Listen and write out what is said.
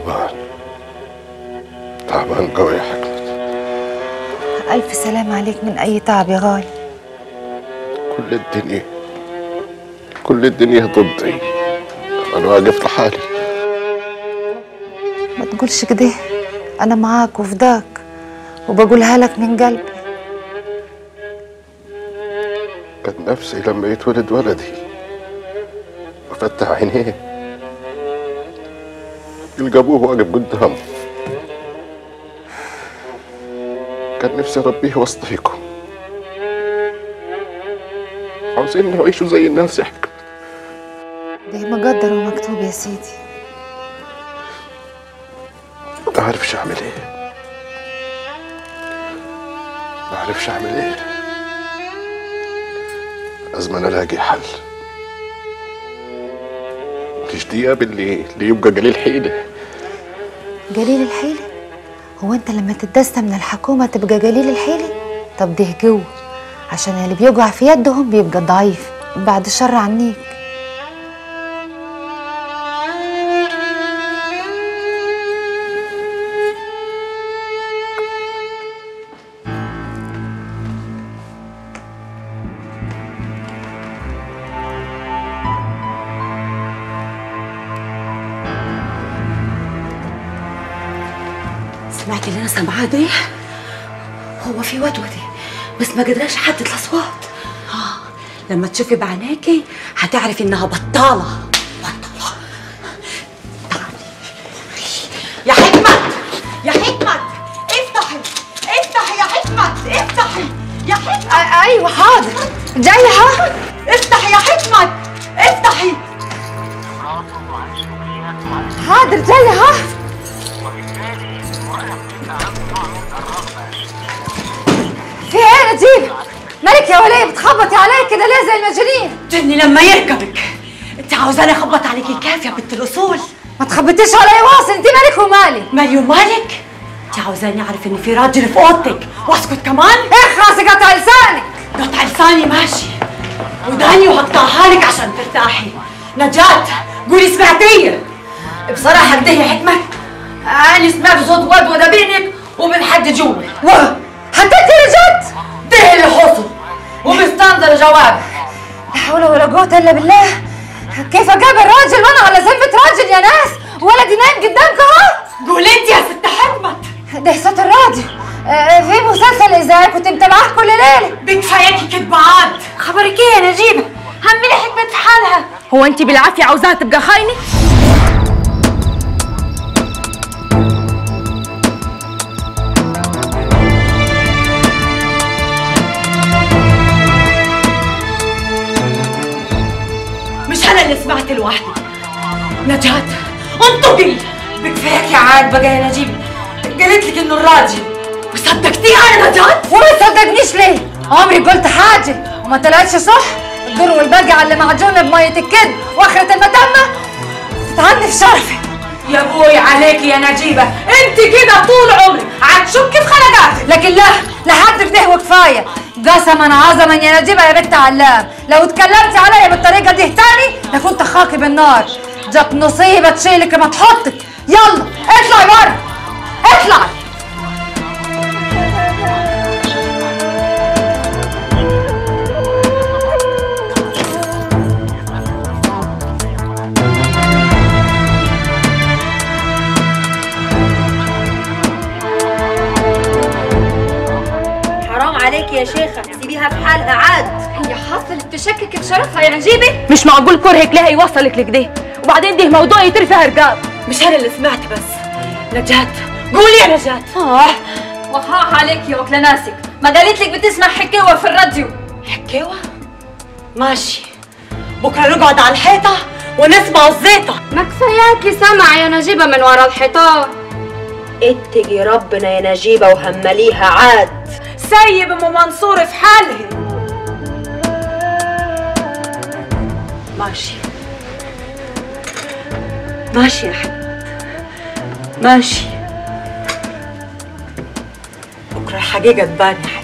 تعبان تعبان قوي يا حكمة ألف سلام عليك من أي تعب يا غالي كل الدنيا كل الدنيا ضدي أنا واقف لحالي ما تقولش كده أنا معاك وفداك وبقولها لك من قلبي كان نفسي لما يتولد ولدي وفتح عينيه يلقى أبوه واقف قدامه كان نفسي أربيه وسطيكم عاوزين نعيشوا زي الناس يا حكمة ده مقدر ومكتوب يا سيدي ما عارفش أعمل إيه ما عارفش أعمل إيه لازم أنا ألاقي حل مش دياب اللي اللي يبقى قليل حيلة قليل الحيلة هو أنت لما تدست من الحكومة تبقى قليل الحيلة طب ده جوه عشان اللي بيوجع في يدهم بيبقى ضعيف بعد الشر عنيك سمعتي اللي انا سامعاه ده هو في ودودة بس ما قدراش احدد الاصوات اه لما تشوفي بعينيكي هتعرفي انها بطالة بطالة تعالي يا حكمت يا حكمت افتحي افتحي يا حكمت افتحي يا حكمت أيوة حاضر جاية ها افتحي يا حكمت افتحي حاضر جاية ها في ايه يا نجيب مالك يا وليه بتخبطي عليا كده ليه زي المجانين جني لما يركبك انت عاوزاني اخبط عليكي كيف يا بنت الاصول ما تخبطيش عليا واصل انت مالك ومالي مالي ومالك انت عاوزاني اعرف ان في راجل في اوضتك واسكت كمان اخرسي قطع لسانك قطع لساني ماشي وداني وهقطعها لك عشان ترتاحي نجاة قولي سمعتيه بصراحة كده يا حكمة أنا سمعت صوت ودودة بينك وبين حد جوا و حطيتي رجعت ده اللي حصل ومستنظر جواب لا حول ولا قوة الا بالله كيف اقابل راجل وانا على زفة راجل يا ناس ولدي نايم قدامك اهو قولي انت يا ست حكمة ده صوت الراديو آه، في مسلسل اذاعي كنت متابعاه كل ليله بكفاياكي كدبعات خبرك ايه يا نجيبه همني حكمه في حالها هو انت بالعافية عاوزاها تبقى خاينة؟ مش انا اللي سمعت لوحدي نجاة انطقي بكفاياكي عاد بقى يا نجيب قالت لك انه الراجل وصدقتيها يا نجاة وما تصدقنيش ليه عمري قلت حاجه وما طلعتش صح الدور والباقي على معجونه بميه الكذب واخره المتمه تتعني في شرفي يا ابوي عليكي يا نجيبة انت كده طول عمرك هتشكي في خلقاتك لكن لا لحد كده وكفايه قسما عظما يا نجيبه يا بنت علام لو اتكلمتي عليا بالطريقه دي تاني لكنت اخاكي بالنار جات نصيبه تشيلك ما تحطك يلا اطلعي بره اطلعي حرام عليك يا شيخة سيبيها في حالها عاد هي حصلت تشكك في شرفها يا نجيبه مش معقول كرهك لها يوصلك لكده وبعدين ده موضوع يطير فيها رقاب مش انا اللي سمعت بس نجاة قولي يا نجاة اه وخاء عليك يا وكل ناسك ما قالت لك بتسمع حكاوة في الراديو حكاوة ماشي بكره نقعد على الحيطة ونسمع الزيطة ما كفاياكي سمع يا نجيبه من ورا الحيطان اتقي ربنا يا نجيبة وهمليها عاد سيب ام منصور في حالها ماشي ماشي يا حبيبتي ماشي بكره الحقيقة تبان يا حبيبتي